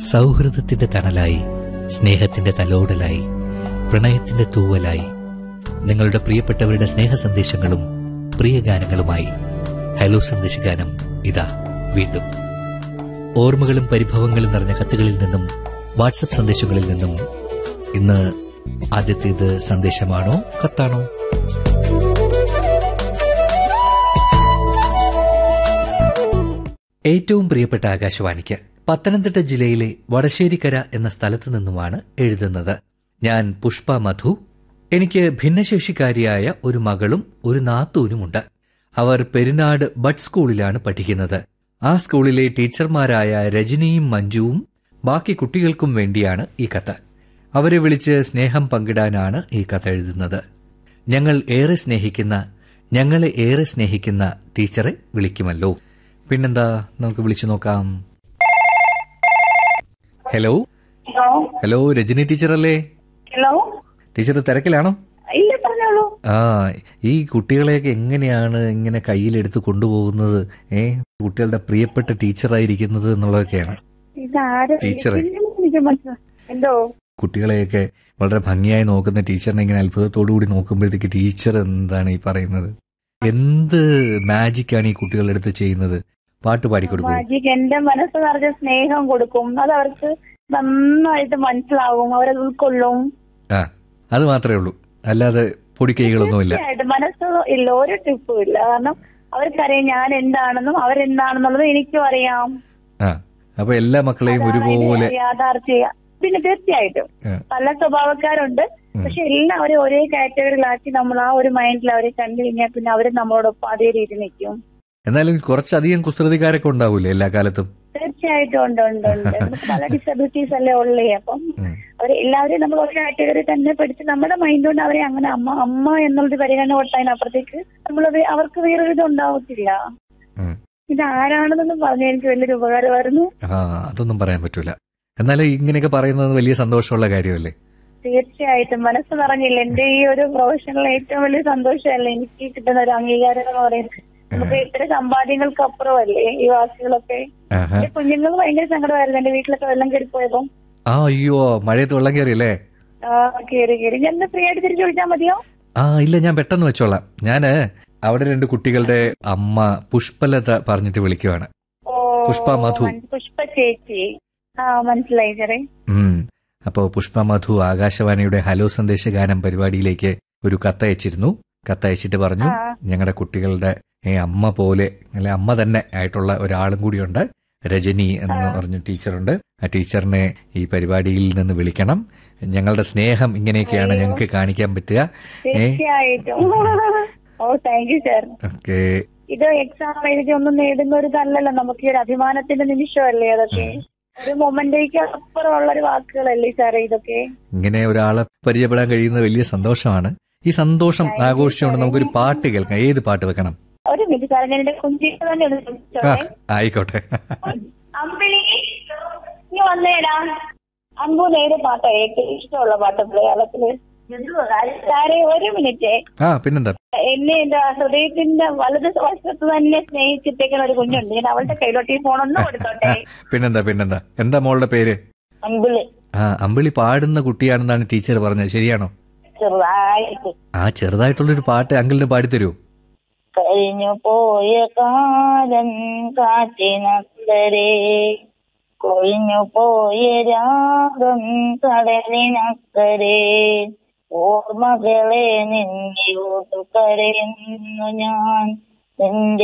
സൗഹൃദത്തിന്റെ തണലായി സ്നേഹത്തിന്റെ തലോടലായി പ്രണയത്തിന്റെ തൂവലായി നിങ്ങളുടെ പ്രിയപ്പെട്ടവരുടെ സ്നേഹ സന്ദേശങ്ങളും പ്രിയ ഗാനങ്ങളുമായി ഹലോ സന്ദേശഗാനം ഇതാ വീണ്ടും ഓർമ്മകളും പരിഭവങ്ങളും നിറഞ്ഞ കത്തുകളിൽ നിന്നും വാട്സപ്പ് സന്ദേശങ്ങളിൽ നിന്നും ഇന്ന് ആദ്യത്തേത് സന്ദേശമാണോ കത്താണോ ഏറ്റവും പ്രിയപ്പെട്ട ആകാശവാണിക്ക് പത്തനംതിട്ട ജില്ലയിലെ വടശ്ശേരിക്കര എന്ന സ്ഥലത്തു നിന്നുമാണ് എഴുതുന്നത് ഞാൻ പുഷ്പ മധു എനിക്ക് ഭിന്നശേഷിക്കാരിയായ ഒരു മകളും ഒരു നാത്തൂനുമുണ്ട് അവർ പെരുന്നാട് ബഡ് സ്കൂളിലാണ് പഠിക്കുന്നത് ആ സ്കൂളിലെ ടീച്ചർമാരായ രജനിയും മഞ്ജുവും ബാക്കി കുട്ടികൾക്കും വേണ്ടിയാണ് ഈ കത്ത് അവരെ വിളിച്ച് സ്നേഹം പങ്കിടാനാണ് ഈ കത്ത് എഴുതുന്നത് ഞങ്ങൾ ഏറെ സ്നേഹിക്കുന്ന ഞങ്ങളെ ഏറെ സ്നേഹിക്കുന്ന ടീച്ചറെ വിളിക്കുമല്ലോ പിന്നെന്താ നമുക്ക് വിളിച്ചു നോക്കാം hello hello hello Rajani teacher അല്ലേ ഹലോ ടീച്ചർ തിരക്കിലാണോ ഇല്ല പറഞ്ഞോളൂ ആ ഈ കുട്ടികളെയൊക്കെ എങ്ങനെയാണ് ഇങ്ങനെ കയ്യിലെടുത്ത് കൊണ്ടുപോകുന്നത് ഏ കുട്ടികളുടെ പ്രിയപ്പെട്ട ടീച്ചറായിരിക്കുന്നത് എന്നുള്ളതൊക്കെയാണ് ഇതാര് ടീച്ചറെ. എനിക്ക് മനസ്സിലാ എന്തോ കുട്ടികളെയൊക്കെ വളരെ ഭംഗിയായി നോക്കുന്ന ടീച്ചറിനെ ഇങ്ങനെ അത്ഭുതത്തോടു കൂടി നോക്കുമ്പോഴത്തേക്ക് ടീച്ചർ എന്താണ് ഈ പറയുന്നത് എന്ത് മാജിക്കാണ് ഈ കുട്ടികളുടെ അടുത്ത് ചെയ്യുന്നത് പാട്ട് പാടിക്കൊടുക്കും മാജിക് എന്റെ മനസ്സ് നിറഞ്ഞ സ്നേഹം കൊടുക്കും അത് അവർക്ക് നന്നായിട്ട് മനസ്സിലാവും അവരത് ഉൾക്കൊള്ളും ആ അത് മാത്രമേ ഉള്ളൂ അല്ലാതെ പൊടിക്കൈകളൊന്നുമില്ല തീർച്ചയായിട്ടും മനസ്സ് ഇല്ല ഒരു ടിപ്പും ഇല്ല കാരണം അവർക്കറിയാം ഞാൻ എന്താണെന്നും അവരെന്താണെന്നുള്ളത് എനിക്കും അറിയാം ആ അപ്പൊ എല്ലാ മക്കളെയും അതാണ് ഒരുപോലെ ഇതിന്റെ യാഥാർത്ഥ്യ പിന്നെ തീർച്ചയായിട്ടും ആ, പല സ്വഭാവക്കാരുണ്ട് പക്ഷെ എല്ലാവരും ഒരേ കാറ്റഗറിയിലാക്കി നമ്മൾ ആ ഒരു മൈൻഡിൽ അവരെ കണ്ടു കഴിഞ്ഞാൽ പിന്നെ അവര് നമ്മളോടൊപ്പം അതേ രീതി നിൽക്കും എന്നാലും കുറച്ചധികം കുസൃതിക്കാരൊക്കെ ഉണ്ടാവൂലേ എല്ലാ കാലത്തും തീർച്ചയായിട്ടും ഉണ്ട് ഉണ്ട് ഉണ്ട് നമുക്ക് പല ഡിസബിലിറ്റീസ് അല്ലേ ഉള്ളേ അപ്പം ഉം. അവരെ എല്ലാവരെയും നമ്മൾ ഒരു കാറ്റഗറി തന്നെ പഠിച്ച് നമ്മുടെ മൈൻഡ് കൊണ്ട് അവരെ അങ്ങനെ അമ്മ അമ്മ എന്നുള്ളത് പരിഗണന കൊടുത്തതിനപ്പുറത്തേക്ക് നമ്മൾ അവർക്ക് വേറൊരു ഇത് ഉണ്ടാവത്തില്ല ഉം. ഇത് ആരാണെന്നൊന്നും പറഞ്ഞ എനിക്ക് വലിയൊരു ഉപകാരമായിരുന്നു ആ അതൊന്നും പറയാൻ പറ്റൂല എന്നാലും ഇങ്ങനെയൊക്കെ പറയുന്നത് വലിയ സന്തോഷമുള്ള കാര്യമല്ലേ തീർച്ചയായിട്ടും മനസ്സ് നിറഞ്ഞില്ല എന്റെ ഈ ഒരു പ്രൊഫഷണൽ ഏറ്റവും വലിയ സന്തോഷമല്ലേ എനിക്ക് കിട്ടുന്ന ഒരു അംഗീകാരം എന്ന് പറയുന്നത് നമുക്ക് ഇത്ര സമ്പാദ്യങ്ങൾക്ക് അപ്പുറമല്ലേ ഈ വാക്കുകളൊക്കെ ആഹാ എന്റെ കുഞ്ഞുങ്ങൾക്ക് ഭയങ്കര സങ്കടമായിരുന്നു എന്റെ വീട്ടിലൊക്കെ വെള്ളം കയറിപ്പോയപ്പോ ആ അയ്യോ മഴയത്ത് വെള്ളം കയറിയല്ലേ ആ കേറി കേറി ഞാൻ ഫ്രീ ആയിട്ട് തിരിച്ചു വിളിച്ചാൽ മതിയോ ആ ഇല്ല ഞാൻ പെട്ടെന്ന് വെച്ചോളാം ഞാന് അവിടെ രണ്ട് കുട്ടികളുടെ അമ്മ പുഷ്പലത പറഞ്ഞിട്ട് വിളിക്കുവാണ് ഓ പുഷ്പ മധു. മൻ- പുഷ്പ ചേച്ചി ആ മനസ്സിലായി ചെറേ ഉം അപ്പോ പുഷ്പ മധു ആകാശവാണിയുടെ ഹലോ സന്ദേശ ഗാനം പരിപാടിയിലേക്ക് ഒരു കത്തയച്ചിരുന്നു കത്തയച്ചിട്ട് പറഞ്ഞു ആ. ഞങ്ങളുടെ കുട്ടികളുടെ ഏ, അമ്മ പോലെ അല്ലെ അമ്മ തന്നെ ആയിട്ടുള്ള ഒരാളും കൂടിയുണ്ട് രജനി എന്ന് പറഞ്ഞ ടീച്ചറുണ്ട് ആ ടീച്ചറിനെ ഈ പരിപാടിയിൽ നിന്ന് വിളിക്കണം ഞങ്ങളുടെ സ്നേഹം ഇങ്ങനെയൊക്കെയാണ് ഞങ്ങൾക്ക് കാണിക്കാൻ പറ്റുക ഏ തീർച്ചയായിട്ടും ഓ താങ്ക് യു സാർ ഓക്കെ ഇത് എക്സാം എഴുതി ഒന്നും നേടുന്ന ഒരു ഇതല്ലല്ലോ നമുക്ക് ഈ ഒരു അഭിമാനത്തിന്റെ നിമിഷമല്ലേ അതൊക്കെ ഒരു മൊമെന്റേക്ക് അപ്പുറമുള്ള ഒരു വാക്കുകളല്ലേ സാറേ ഇതൊക്കെ ഇങ്ങനെ ഒരാളെ പരിചയപ്പെടാൻ കഴിയുന്നത് വലിയ സന്തോഷമാണ് ഈ സന്തോഷം ആഘോഷിച്ചുകൊണ്ട് നമുക്കൊരു പാട്ട് കേൾക്കാം ഏത് പാട്ട് വെക്കണം ഒരു മിനിറ്റ് സാറേ ഞാൻ എന്റെ കുഞ്ചിക്ക് തന്നെ ഒന്ന് ആ ചോദിച്ചോട്ടെ ആയിക്കോട്ടെ അമ്പിളി നീ വന്നേടാ അമ്പൂന്ന് ഏത് പാട്ടാ ഏറ്റവും ഇഷ്ടമുള്ള പാട്ട് മലയാളത്തില് സാറേ ഒരു മിനിറ്റ് ആ പിന്നെന്താ എന്നെ എന്റെ ഹൃദയത്തിന്റെ വലത് വശത്ത് തന്നെ സ്നേഹിച്ചിട്ടേക്കുന്ന ഒരു കുഞ്ഞുണ്ട് ഞാൻ അവളുടെ കയ്യിലോട്ട് ഈ ഫോണൊന്ന് കൊടുത്തോട്ടെ പിന്നെന്താ പിന്നെന്താ എന്താ മോളുടെ പേര് അമ്പിളി ആ അമ്പിളി പാടുന്ന കുട്ടിയാണെന്നാണ് ടീച്ചർ പറഞ്ഞത് ശരിയാണോ ചെറുതായിട്ട് ആ ചെറുതായിട്ടുള്ളൊരു പാട്ട് അങ്കിളിന് പാടിത്തരൂ കഴിഞ്ഞു പോയ കാലം കാറ്റിനക്കരെ കൊഴിഞ്ഞു പോയ രാഗം കടലിനക്കരെ ഓർമ്മകളെ നിന്നിയോട്ടു കരയുന്നു ഞാൻ നിന്റെ